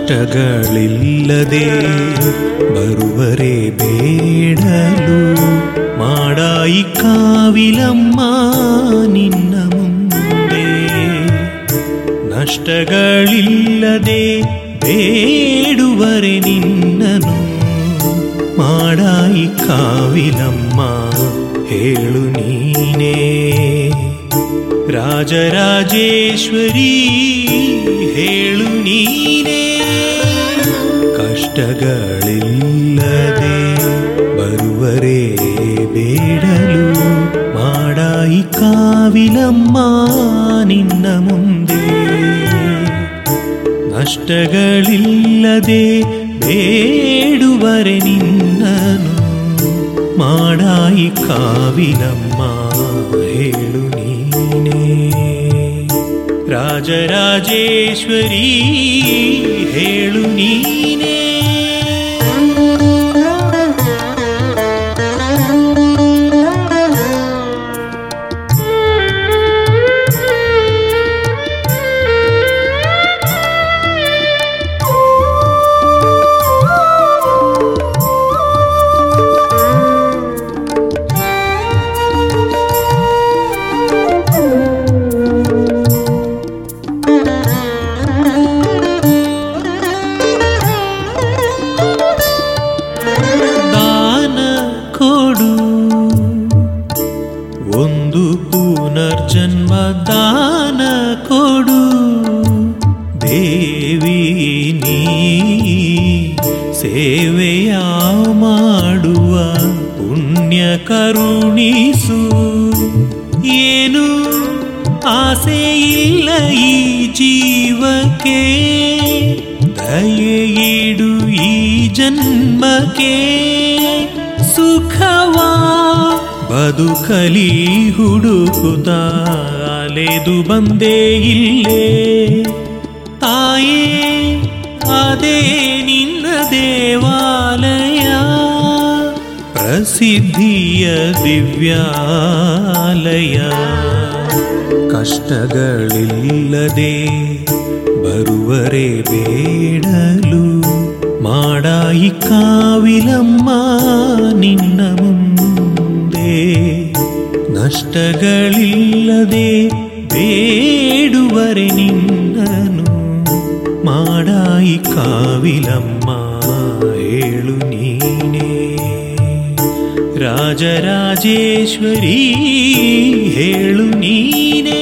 ಕಷ್ಟಗಳಿಲ್ಲದೆ ಬರುವರೆ ಬೇಡಲು ಮಾಡಾಯಿ ಕಾವಿಲಮ್ಮ ನಿನ್ನ ಮುಂದೆ ನಷ್ಟಗಳಿಲ್ಲದೆ ಬೇಡುವರೆ ನಿನ್ನನು ಮಾಡಾಯಿ ಕಾವಿಲಮ್ಮ ಹೇಳು ನೀನೇ ರಾಜರಾಜೇಶ್ವರಿ ಹೇಳು ನೀನೇ ಕಷ್ಟಗಳಿಲ್ಲದೆ ಬರುವರೆ ಬೇಡಲು ಮಾಡಾಯಿ ಕಾವಿಲಮ್ಮ ನಿನ್ನ ಮುಂದೆ ನಷ್ಟಗಳಿಲ್ಲದೆ ಬೇಡುವರೆ ನಿನ್ನನು ಮಾಡಾಯಿ ಕಾವಿಲಮ್ಮ ಹೇಳು ನೀನೇ ರಾಜರಾಜೇಶ್ವರಿ ಹೇಳು ನೀನೇ ದಾನ ಕೊಡು ಒಂದು ಪುನರ್ಜನ್ಮ ದಾನ ಕೊಡು ದೇವಿ ನೀ ಸೇವೆಯ ಮಾಡುವ ಪುಣ್ಯ ಕರುಣಿಸು ಏನು ಆಸೆ ಇಲ್ಲ ಈ ಜೀವಕ್ಕೆ ದಯೆಯಿಡು ಈ ಜನ್ಮಕ್ಕೆ ಸುಖವಾ ಬದುಕಲಿ ಹುಡುಕುತ್ತ ಅಲೆದು ಬಂದೇ ಇಲ್ಲೇ ತಾಯೇ ಅದೇ ನಿನ್ನ ದೇವಾಲಯ ಪ್ರಸಿದ್ಧಿಯ ದಿವ್ಯಾಲಯ ಕಷ್ಟಗಳಿಲ್ಲದೆ ಬರುವರೆ ಬೇಡಲು ಮಾಡಾಯಿ ಕಾವಿಲಮ್ಮ ನಿನ್ನ ಮುಂದೆ ನಷ್ಟಗಳಿಲ್ಲದೆ ಬೇಡುವರೆ ನಿನ್ನನು ಮಾಡಾಯಿ ಕಾವಿಲಮ್ಮ ಹೇಳು ನೀನೇ ರಾಜರಾಜೇಶ್ವರಿ ಹೇಳು ನೀನೇ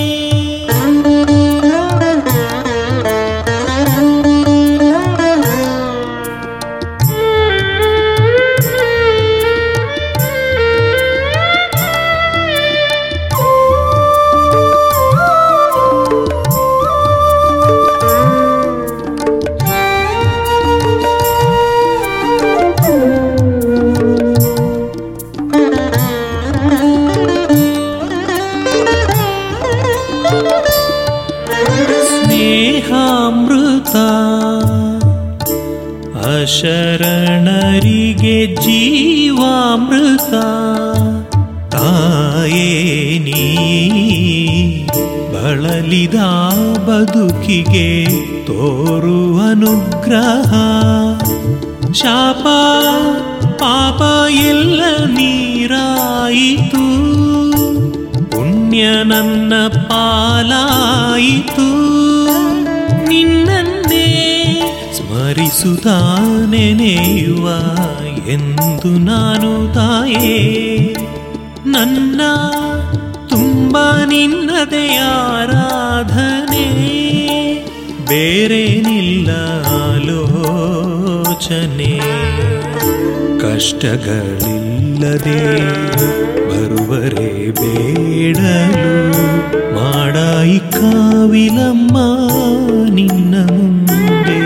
ಸ್ನೇಹಾಮೃತ ಅಶರಣರಿಗೆ ಜೀವಾಮೃತ ತಾಯೇ ನೀ ಬಳಲಿದ ಬದುಕಿಗೆ ತೋರು ಅನುಗ್ರಹ ಶಾಪ ಪಾಪ ಎಲ್ಲ ನೀರಾಯಿತು ಪುಣ್ಯ ನನ್ನ ಪಾಲಾಯಿತು ನಿನ್ನನ್ನೇ ಸ್ಮರಿಸುತ್ತಾ ನೆನೆಯುವ ಎಂದು ನಾನು ತಾಯೇ ನನ್ನ ತುಂಬ ನಿನ್ನದೇ ಆರಾಧನೆ ಬೇರೇನಿಲ್ಲ ಆಲೋಚನೆ ಕಷ್ಟಗಳಿಲ್ಲದೆ ಬರುವರೆ ಬೇಡಲು ಮಾಡಾಯಿ ಕಾವಿಲಮ್ಮ ನಿನ್ನ ಮುಂದೆ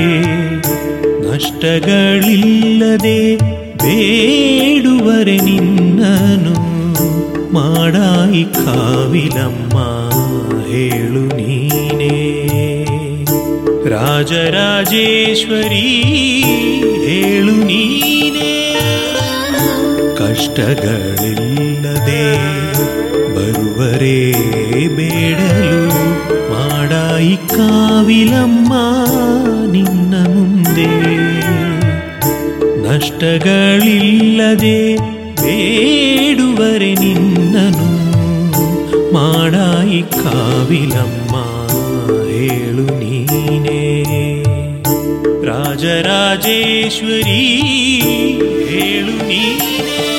ನಷ್ಟಗಳಿಲ್ಲದೆ ಬೇಡುವರೆ ನಿನ್ನನು ಮಾಡಾಯಿ ಕಾವಿಲಮ್ಮ ಹೇಳು ನೀನೇ ರಾಜರಾಜೇಶ್ವರಿ ಹೇಳು ನೀನೇ ಕಷ್ಟ ನಷ್ಟಗಳಿಲ್ಲದೆ ಬರುವರೇ ಬೇಡಲು ಮಾಡಾಯಿ ಕಾವಿಲಮ್ಮ ನಿನ್ನ ಮುಂದೆ ನಷ್ಟಗಳಿಲ್ಲದೆ ಬೇಡುವರೆ ನಿನ್ನನು ಮಾಡಾಯಿ ಕಾವಿಲಮ್ಮ ಹೇಳು ನೀನೇ ರಾಜರಾಜೇಶ್ವರಿ ಹೇಳು ನೀನೇ